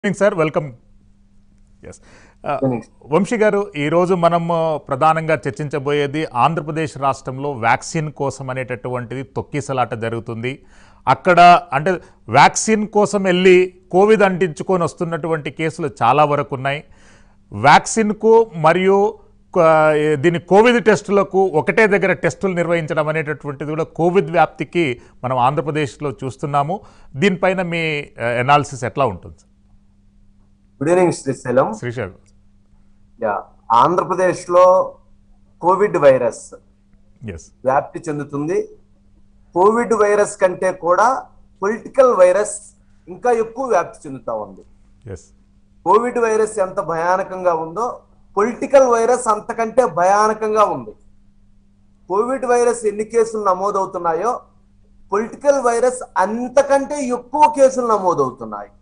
Evening sir welcome S Vamsi garu ఈరోజు మనం ఆ, ప్రధానంగా చర్చించబోయేది ఆంధ్రప్రదేశ్ రాష్ట్రంలో వ్యాక్సిన్ కోసం అనేటటువంటిది తొక్కిసలాట జరుగుతుంది అక్కడ అంటే వ్యాక్సిన్ కోసం వెళ్ళి కోవిడ్ అంటించుకొని వస్తున్నటువంటి కేసులు చాలా వరకు ఉన్నాయి వ్యాక్సిన్కు మరియు క- దీని కోవిడ్ టెస్టులకు ఒకటే దగ్గర టెస్టులు నిర్వహించడం అనేటటువంటిది కూడా కోవిడ్ వ్యాప్తికి మనం ఆంధ్రప్రదేశ్లో చూస్తున్నాము దీనిపైన మీ ఎనాలిసిస్ ఎట్లా ఉంటుంది sir good evening Srisailam Srisailam yeah Andhra Pradesh లో కోవిడ్ వైరస్ ఎస్ వ్యాప్తి చెందుతుంది కోవిడ్ వైరస్ కంటే కూడా పొలిటికల్ వైరస్ ఇంకా ఎక్కువ వ్యాప్తి చెందుతా ఉంది ఎస్ కోవిడ్ వైరస్ ఎంత భయానకంగా ఉందో పొలిటికల్ వైరస్ అంతకంటే భయానకంగా ఉంది కోవిడ్ వైరస్ ఎన్ని కేసులు నమోదవుతున్నాయో పొలిటికల్ వైరస్ అంతకంటే ఎక్కువ కేసులు నమోదవుతున్నాయి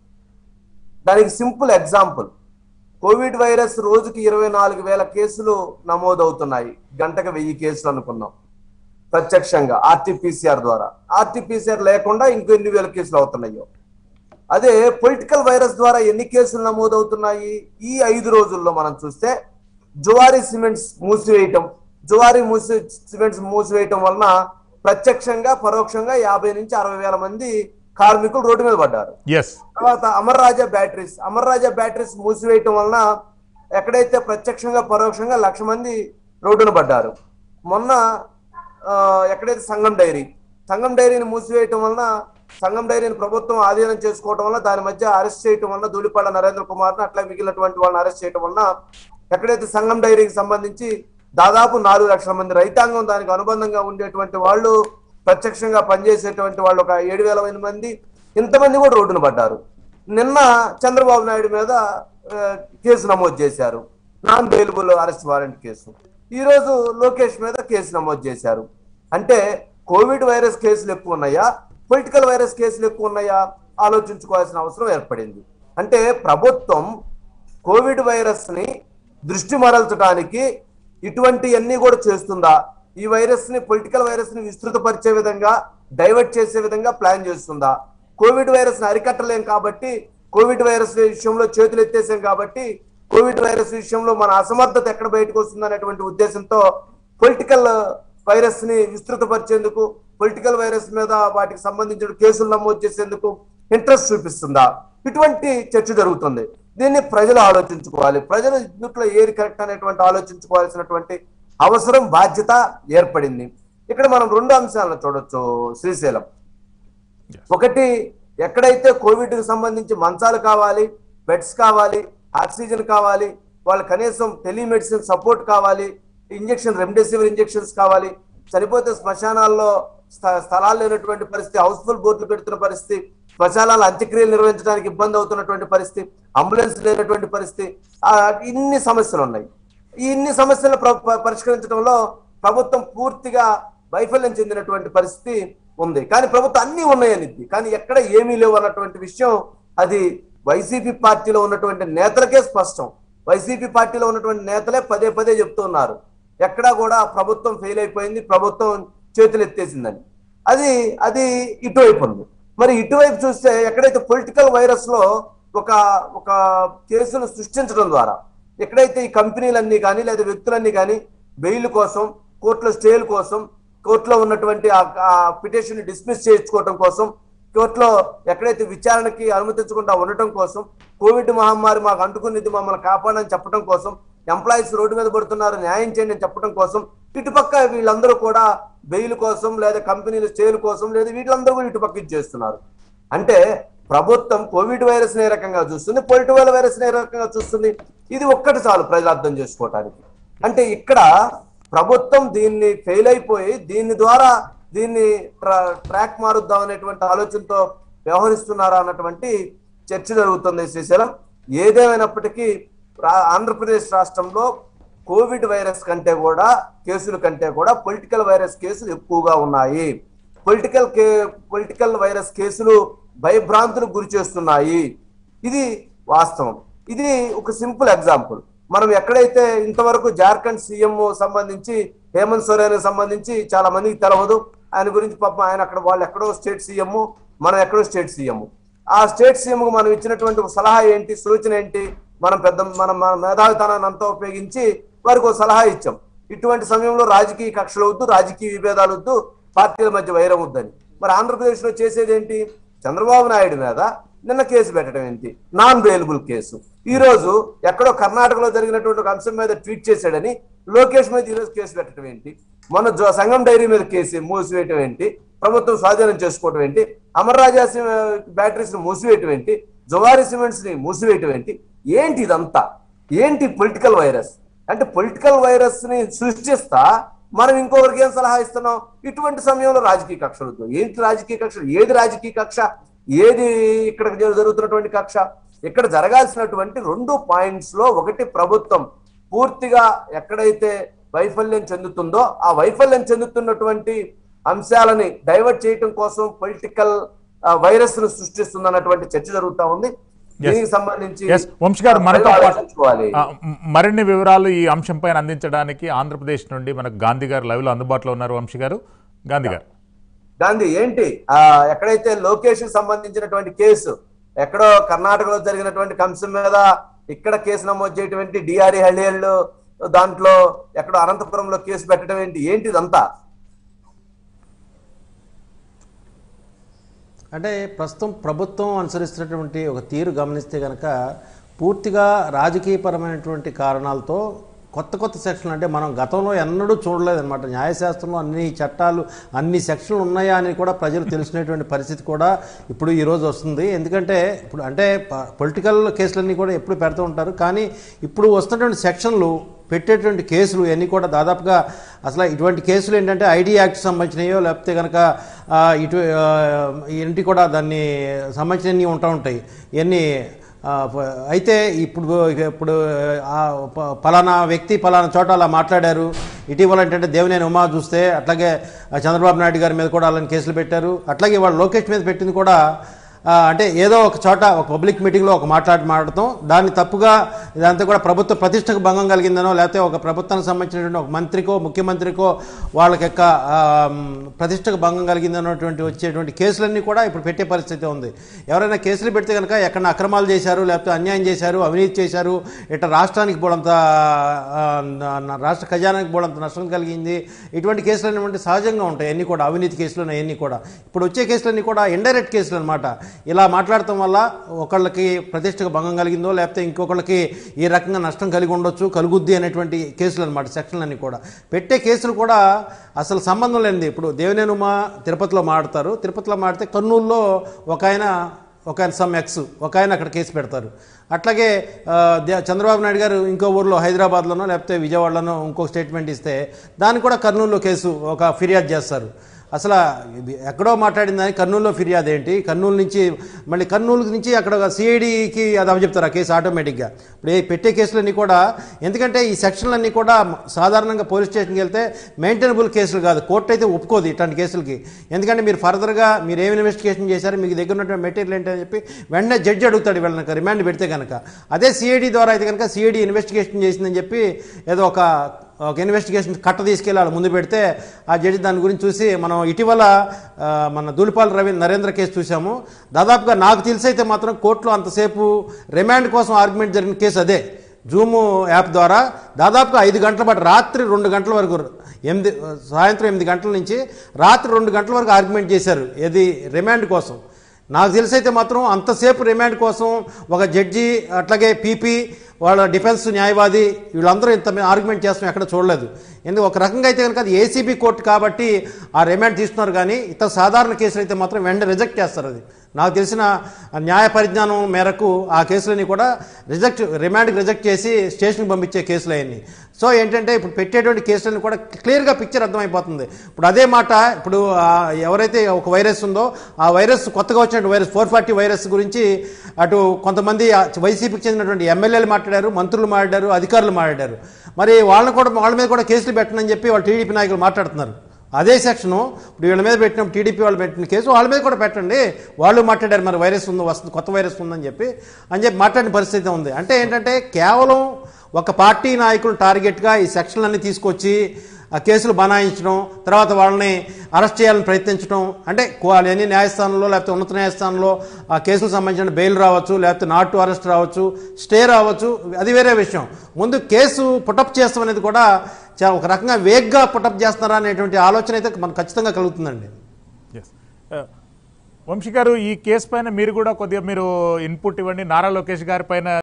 దానికి సింపుల్ ఎగ్జాంపుల్ కోవిడ్ వైరస్ రోజుకి ఇరవై నాలుగు వేల కేసులు నమోదవుతున్నాయి గంటకు వెయ్యి కేసులు అనుకున్నాం ప్రత్యక్షంగా ఆర్టీపీసీఆర్ ద్వారా ఆర్టీపీసీఆర్ లేకుండా ఇంకో ఎన్ని వేల కేసులు అవుతున్నాయో అదే పొలిటికల్ వైరస్ ద్వారా ఎన్ని కేసులు నమోదవుతున్నాయి ఈ ఐదు రోజుల్లో మనం చూస్తే జువారీ సిమెంట్స్ మూసివేయటం జువారీ మూసి సిమెంట్స్ మూసివేయటం వలన ప్రత్యక్షంగా పరోక్షంగా యాభై నుంచి అరవై వేల మంది కార్మికులు రోడ్డు మీద పడ్డారు ఎస్ తర్వాత అమర్ రాజా బ్యాటరీస్ అమర్ రాజా బ్యాటరీస్ మూసివేయటం వలన ఎక్కడైతే ప్రత్యక్షంగా పరోక్షంగా లక్ష మంది రోడ్డున పడ్డారు మొన్న ఆ, ఎక్కడైతే సంగం డైరీ సంగం డైరీని మూసివేయటం వలన సంగం డైరీని ప్రభుత్వం ఆధీనం చేసుకోవటం వల్ల దాని మధ్య అరెస్ట్ చేయటం వలన ధూళిపాడ నరేంద్ర కుమార్ని అట్లా మిగిలినటువంటి వాళ్ళని అరెస్ట్ చేయటం వలన ఎక్కడైతే సంగం డైరీకి సంబంధించి దాదాపు నాలుగు లక్షల మంది రైతాంగం దానికి అనుబంధంగా ఉండేటువంటి వాళ్ళు ప్రత్యక్షంగా పనిచేసేటువంటి వాళ్ళు ఒక ఏడు వేల మంది ఇంతమంది కూడా రోడ్డున పడ్డారు నిన్న చంద్రబాబు నాయుడు మీద ఆ, కేసు నమోదు చేశారు non bailable arrest warrant case ఈ రోజు లోకేష్ మీద కేసు నమోదు చేశారు అంటే కోవిడ్ వైరస్ కేసులు ఎక్కువ ఉన్నాయా పొలిటికల్ వైరస్ కేసులు ఎక్కువ ఉన్నాయా ఆలోచించుకోవాల్సిన అవసరం ఏర్పడింది అంటే ప్రభుత్వం కోవిడ్ వైరస్ ని దృష్టి మరల్చడానికి ఇటువంటివన్నీ కూడా చేస్తుందా ఈ వైరస్ ని పొలిటికల్ వైరస్ ని విస్తృతపరిచే విధంగా డైవర్ట్ చేసే విధంగా ప్లాన్ చేస్తుందా కోవిడ్ వైరస్ ని అరికట్టలేం కాబట్టి కోవిడ్ వైరస్ విషయంలో చేతులు ఎత్తేసాం కాబట్టి కోవిడ్ వైరస్ విషయంలో మన అసమర్థత ఎక్కడ బయటకు వస్తుంది అనేటువంటి ఉద్దేశంతో పొలిటికల్ వైరస్ ని విస్తృతపరిచేందుకు పొలిటికల్ వైరస్ మీద వాటికి సంబంధించిన కేసులు నమోదు చేసేందుకు ఇంట్రెస్ట్ చూపిస్తుందా ఇటువంటి చర్చ జరుగుతుంది దీన్ని ప్రజలు ఆలోచించుకోవాలి ప్రజలు ఇందులో ఏది కరెక్ట్ అనేటువంటి ఆలోచించుకోవాల్సినటువంటి అవసరం బాధ్యత ఏర్పడింది ఇక్కడ మనం రెండు అంశాలను చూడొచ్చు శ్రీశైలం ఒకటి ఎక్కడైతే కోవిడ్ కి సంబంధించి మంచాలు కావాలి బెడ్స్ కావాలి ఆక్సిజన్ కావాలి వాళ్ళ కనీసం టెలిమెడిసిన్ సపోర్ట్ కావాలి ఇంజెక్షన్ రెమ్డెసివిర్ ఇంజెక్షన్స్ కావాలి చనిపోతే శ్మశానాల్లో స్థ- స్థలాలు లేనటువంటి పరిస్థితి హౌస్ఫుల్ బోర్డులు పెడుతున్న పరిస్థితి శ్మశానాల అంత్యక్రియలు నిర్వహించడానికి ఇబ్బంది అవుతున్నటువంటి పరిస్థితి అంబులెన్స్ లేనటువంటి పరిస్థితి ఆ, ఇన్ని సమస్యలు ఉన్నాయి ఈ ఇన్ని సమస్యలను ప్ర- ప- పరిష్కరించడంలో ప్రభుత్వం పూర్తిగా వైఫల్యం చెందినటువంటి పరిస్థితి ఉంది కానీ ప్రభుత్వం అన్ని ఉన్నాయనిద్ది కానీ ఎక్కడ ఏమీ లేవు అన్నటువంటి విషయం అది వైసీపీ పార్టీలో ఉన్నటువంటి నేతలకే స్పష్టం వైసీపీ పార్టీలో ఉన్నటువంటి నేతలే పదే పదే చెప్తున్నారు ఎక్కడా కూడా ప్రభుత్వం ఫెయిల్ అయిపోయింది ప్రభుత్వం చేతులు ఎత్తేసిందని అది అది ఇటువైపు ఉంది మరి ఇటువైపు చూస్తే ఎక్కడైతే పొలిటికల్ వైరస్ లో ఒక ఒక కేసును సృష్టించడం ద్వారా ఎక్కడైతే ఈ కంపెనీలన్నీ కానీ లేదా వ్యక్తులన్నీ కానీ బెయిల్ కోసం కోర్టులో స్టేల్ కోసం కోర్టులో ఉన్నటువంటి ఆ పిటిషన్ డిస్మిస్ చేయించుకోవడం కోసం కోర్టులో ఎక్కడైతే విచారణకి అనుమతించకుండా ఉండటం కోసం కోవిడ్ మహమ్మారి మాకు అంటుకున్నది మమ్మల్ని కాపాడని చెప్పడం కోసం ఎంప్లాయీస్ రోడ్డు మీద పడుతున్నారు న్యాయం చేయండి అని చెప్పడం కోసం ఇటుపక్క వీళ్ళందరూ కూడా బెయిల్ కోసం లేదా కంపెనీల స్టేల్ కోసం లేదా వీళ్ళందరూ కూడా ఇటుపక్క ఇది చేస్తున్నారు అంటే ప్రభుత్వం కోవిడ్ వైరస్ ఏ రకంగా చూస్తుంది పొలిటికల్ వైరస్ ఏ రకంగా చూస్తుంది ఇది ఒక్కటి చాలు ప్రజలు అర్థం చేసుకోవటానికి అంటే ఇక్కడ ప్రభుత్వం దీన్ని ఫెయిల్ అయిపోయి దీని ద్వారా దీన్ని ట్రా- ట్రాక్ మారుద్దాం అనేటువంటి ఆలోచనతో వ్యవహరిస్తున్నారా అన్నటువంటి చర్చ జరుగుతుంది శ్రీశైలం ఏదేమైనప్పటికీ రా- ఆంధ్రప్రదేశ్ రాష్ట్రంలో కోవిడ్ వైరస్ కంటే కూడా కేసుల కంటే కూడా పొలిటికల్ వైరస్ కేసులు ఎక్కువగా ఉన్నాయి పొలిటికల్ కే పొలిటికల్ వైరస్ కేసులు భయభ్రాంతులకు గురి చేస్తున్నాయి ఇది వాస్తవం ఇది ఒక సింపుల్ ఎగ్జాంపుల్ మనం ఎక్కడైతే ఇంతవరకు జార్ఖండ్ సీఎం సంబంధించి హేమంత్ సోరెన్ సంబంధించి చాలా మందికి తెలవదు ఆయన గురించి పాపం ఆయన అక్కడ వాళ్ళు ఎక్కడో స్టేట్ సీఎం మనం ఎక్కడో స్టేట్ సీఎం ఆ స్టేట్ సీఎం కు మనం ఇచ్చినటువంటి ఒక సలహా ఏంటి సూచన ఏంటి మనం పెద్ద మనం మన మేధావితనాన్ని అంతా ఉపయోగించి వారికి ఒక సలహా ఇచ్చాం ఇటువంటి సమయంలో రాజకీయ కక్షలు వద్దు రాజకీయ విభేదాలు వద్దు పార్టీల మధ్య వైరం వద్దని మరి ఆంధ్రప్రదేశ్ లో చేసేది ఏంటి చంద్రబాబు నాయుడు మీద నిన్న కేసు పెట్టడం ఏంటి నాన్ బెయిలబుల్ కేసు ఈ రోజు ఎక్కడో కర్ణాటకలో జరిగినటువంటి ఒక అంశం మీద ట్వీట్ చేశాడని లోకేష్ మీద ఈ రోజు కేసు పెట్టడం ఏంటి మన జో- సంఘం డైరీ మీద కేసు మూసివేయటం ఏంటి ప్రభుత్వం స్వాధీనం చేసుకోవటం ఏంటి అమర్ రాజా బ్యాటరీస్ ని మూసివేయటం ఏంటి జువారి సిమెంట్స్ ని మూసివేయటం ఏంటి ఏంటి ఇదంతా ఏంటి పొలిటికల్ వైరస్ అంటే పొలిటికల్ వైరస్ ని సృష్టిస్తా మనం ఇంకొకరికి ఏం సలహా ఇస్తున్నాం ఇటువంటి సమయంలో రాజకీయ కక్షలు వద్దు. ఏంటి రాజకీయ కక్షలు ఏది రాజకీయ కక్ష ఏది ఇక్కడ జరుగుతున్నటువంటి కక్ష ఇక్కడ జరగాల్సినటువంటి రెండు పాయింట్స్ లో ఒకటి ప్రభుత్వం పూర్తిగా ఎక్కడైతే వైఫల్యం చెందుతుందో ఆ వైఫల్యం చెందుతున్నటువంటి అంశాలని డైవర్ట్ చేయటం కోసం పొలిటికల్ వైరస్ ను సృష్టిస్తుందన్నటువంటి చర్చ జరుగుతా ఉంది దీనికి సంబంధించి ఎస్ వంశీ గారు మనతో ప్రజలు పాటు ఆలోచించుకోవాలి. ఆ, మ్- మరిన్ని వివరాలు ఈ అంశంపైన అందించడానికి ఆంధ్రప్రదేశ్ నుండి మనకు గాంధీ గారు లైవ్ లో అందుబాటులో ఉన్నారు వంశీ గారు గాంధీ గారు గాంధీ ఏంటి ఆ ఎక్కడైతే లోకేష్ కి సంబంధించినటువంటి కేసు ఎక్కడో కర్ణాటకలో జరిగినటువంటి అంశం మీద ఇక్కడ కేసు నమోదు చేయటువంటి డిఆర్ఈ హళ్ళేళ్ళు దాంట్లో ఎక్కడో అనంతపురంలో కేసు పెట్టడం ఏంటి ఏంటి ఇదంతా అంటే ప్రస్తుతం ప్రభుత్వం అనుసరిస్తున్నటువంటి ఒక తీరు గమనిస్తే కనుక పూర్తిగా రాజకీయపరమైనటువంటి కారణాలతో కొత్త కొత్త సెక్షన్లు అంటే మనం గతంలో ఎన్నడూ చూడలేదన్నమాట న్యాయశాస్త్రంలో అన్ని చట్టాలు అన్ని సెక్షన్లు ఉన్నాయా అని కూడా ప్రజలు తెలుసుకునేటువంటి పరిస్థితి కూడా ఇప్పుడు ఈ రోజు వస్తుంది ఎందుకంటే ఇప్పుడు అంటే పొలిటికల్ కేసులన్నీ కూడా ఎప్పుడు పెడుతూ ఉంటారు కానీ ఇప్పుడు వస్తున్నటువంటి సెక్షన్లు పెట్టేటువంటి కేసులు ఇవన్నీ కూడా దాదాపుగా అసలు ఇటువంటి కేసులు ఏంటంటే ఐడి యాక్ట్ సంబంధించినయో లేకపోతే కనుక ఆ, ఇటు ఆ, ఏంటి కూడా దాన్ని సంబంధించినవి ఉంటా ఉంటాయి ఇవన్నీ ఆ, ప- అయితే ఇప్పుడు ఇప్పుడు ఆ, ప- పలానా వ్యక్తి పలానా చోట అలా మాట్లాడారు ఇటీవల ఏంటంటే దేవినేని ఉమా చూస్తే అట్లాగే ఆ చంద్రబాబు నాయుడు గారి మీద కూడా అలాంటి కేసులు పెట్టారు అట్లాగే వాళ్ళు లోకేష్ మీద పెట్టింది కూడా ఆ, అంటే ఏదో ఒక చోట ఒక పబ్లిక్ మీటింగ్లో ఒక మాట్లాడి మాట్లాడటం దాన్ని తప్పుగా ఇదంతా కూడా ప్రభుత్వ ప్రతిష్టకు భంగం కలిగిందనో లేకపోతే ఒక ప్రభుత్వానికి సంబంధించినటువంటి ఒక మంత్రికో ముఖ్యమంత్రికో వాళ్ళకి యొక్క ఆ, మ్, ప్రతిష్టకు భంగం కలిగిందన్నటువంటి వచ్చేటువంటి కేసులన్నీ కూడా ఇప్పుడు పెట్టే పరిస్థితి ఉంది ఎవరైనా కేసులు పెడితే కనుక ఎక్కడ అక్రమాలు చేశారు లేకపోతే అన్యాయం చేశారు అవినీతి చేశారు ఇట్లా రాష్ట్రానికి పోలంత ఆ, న- రాష్ట్ర ఖజానానికి పోలంత నష్టం కలిగింది ఇటువంటి కేసులు అనేటువంటి సహజంగా ఉంటాయి అన్నీ కూడా అవినీతి కేసులు అన్నీ కూడా ఇప్పుడు వచ్చే కేసులన్నీ కూడా ఇండైరెక్ట్ కేసులు అనమాట ఇలా మాట్లాడటం వల్ల ఒకళ్ళకి ప్రతిష్టకు భంగం కలిగిందో లేకపోతే ఇంకొకళ్ళకి ఈ రకంగా నష్టం కలిగి ఉండొచ్చు కలుగుద్ది అనేటువంటి కేసులు అనమాట సెక్షన్లన్నీ కూడా పెట్టే కేసులు కూడా అసలు సంబంధం లేనిది ఇప్పుడు దేవినేని ఉమా తిరుపతిలో మాడతారు తిరుపతిలో మాడితే కర్నూలులో ఒక ఆయన ఒక ఆయన సమ్ ఎక్స్ ఒక ఆయన అక్కడ కేసు పెడతారు అట్లాగే ఆ, దే- చంద్రబాబు నాయుడు గారు ఇంకో ఊర్లో హైదరాబాద్లోనో లేకపోతే విజయవాడలోనో ఇంకో స్టేట్మెంట్ ఇస్తే దాన్ని కూడా కర్నూలులో కేసు ఒక ఫిర్యాదు చేస్తారు అసలు ఇది ఎక్కడో మాట్లాడిన దానికి కర్నూలులో ఫిర్యాదు ఏంటి కర్నూలు నుంచి మళ్ళీ కర్నూలు నుంచి అక్కడ సిఐడికి అది అప్పచెప్తారు ఆ కేసు ఆటోమేటిక్గా ఇప్పుడు ఈ పెట్టే కేసులన్నీ కూడా ఎందుకంటే ఈ సెక్షన్లన్నీ కూడా సాధారణంగా పోలీస్ స్టేషన్కి వెళ్తే మెయింటైనబుల్ కేసులు కాదు కోర్టు అయితే ఒప్పుకోదు ఇట్లాంటి కేసులకి ఎందుకంటే మీరు ఫర్దర్గా మీరు ఏమి ఇన్వెస్టిగేషన్ చేశారు మీకు దగ్గర ఉన్నటువంటి మెటీరియల్ ఏంటి అని చెప్పి వెంటనే జడ్జి అడుగుతాడు వీళ్ళకి రిమాండ్ పెడితే కనుక అదే సిఐడి ద్వారా అయితే కనుక సిఐడి ఇన్వెస్టిగేషన్ చేసిందని చెప్పి ఏదో ఒక ఒక ఇన్వెస్టిగేషన్ కట్ట తీసుకెళ్ళి వాళ్ళ ముందు పెడితే ఆ జడ్జి దాని గురించి చూసి మనం ఇటీవల ఆ, మన దూలిపాల రవి నరేంద్ర కేసు చూసాము దాదాపుగా నాకు తెలిసైతే మాత్రం కోర్టులో అంతసేపు రిమాండ్ కోసం ఆర్గ్యుమెంట్ జరిగిన కేసు అదే జూమ్ యాప్ ద్వారా దాదాపుగా ఐదు గంటల పాటు రాత్రి రెండు గంటల వరకు ఎనిమిది సాయంత్రం ఎనిమిది గంటల నుంచి రాత్రి రెండు గంటల వరకు ఆర్గ్యుమెంట్ చేశారు ఏది రిమాండ్ కోసం నాకు తెలిసైతే మాత్రం అంతసేపు రిమాండ్ కోసం ఒక జడ్జి అట్లాగే పీపీ వాళ్ళ డిఫెన్స్ న్యాయవాది వీళ్ళందరూ ఇంత ఆర్గ్యుమెంట్ చేస్తాం ఎక్కడ చూడలేదు ఎందుకు ఒక రకంగా అయితే కనుక అది ఏసీబీ కోర్టు కాబట్టి ఆ రిమాండ్ తీసుకున్నారు కానీ ఇతర సాధారణ కేసులు అయితే మాత్రం వెంటనే రిజెక్ట్ చేస్తారు అది నాకు తెలిసిన న్యాయ పరిజ్ఞానం మేరకు ఆ కేసులని కూడా రిజెక్ట్ రిమాండ్కి రిజెక్ట్ చేసి స్టేషన్కి పంపించే కేసులు అవన్నీ సో ఏంటంటే ఇప్పుడు పెట్టేటువంటి కేసులను కూడా క్లియర్గా పిక్చర్ అర్థమైపోతుంది ఇప్పుడు అదే మాట ఇప్పుడు ఆ ఎవరైతే ఒక వైరస్ ఉందో ఆ వైరస్ కొత్తగా వచ్చిన వైరస్ ఫోర్ ఫార్టీ వైరస్ గురించి అటు కొంతమంది ఆ వైసీపీకి చెందినటువంటి ఎమ్మెల్యేలు మాట్లాడారు మంత్రులు మాట్లాడారు అధికారులు మాట్లాడారు మరి వాళ్ళని కూడా వాళ్ళ మీద కూడా కేసులు పెట్టనని చెప్పి వాళ్ళు టీడీపీ నాయకులు మాట్లాడుతున్నారు అదే సెక్షను ఇప్పుడు వీళ్ళ మీద పెట్టిన టీడీపీ వాళ్ళు పెట్టిన కేసు వాళ్ళ మీద కూడా పెట్టండి వాళ్ళు మాట్లాడారు మరి వైరస్ ఉందో వస్తుంది కొత్త వైరస్ ఉందని చెప్పి అని చెప్పి మాట్లాడిన పరిస్థితి ఉంది అంటే ఏంటంటే కేవలం ఒక పార్టీ నాయకులు టార్గెట్గా ఈ సెక్షన్లన్నీ తీసుకొచ్చి ఆ కేసులు బనాయించడం తర్వాత వాళ్ళని అరెస్ట్ చేయాలని ప్రయత్నించడం అంటే అన్ని న్యాయస్థానంలో లేకపోతే ఉన్నత న్యాయస్థానంలో ఆ కేసులకు సంబంధించిన బెయిల్ రావచ్చు లేకపోతే నాట్ టు అరెస్ట్ రావచ్చు స్టే రావచ్చు అది వేరే విషయం ముందు కేసు పుటప్ చేస్తాం అనేది కూడా చా- ఒక రకంగా వేగ్గా పుటప్ చేస్తున్నారా అనేటువంటి ఆలోచన అయితే మనకు ఖచ్చితంగా కలుగుతుందండి ఎస్ వంశీ గారు ఈ కేసు పైన మీరు కూడా కొద్దిగా మీరు ఇన్పుట్ ఇవ్వండి నారా లోకేష్ గారి పైన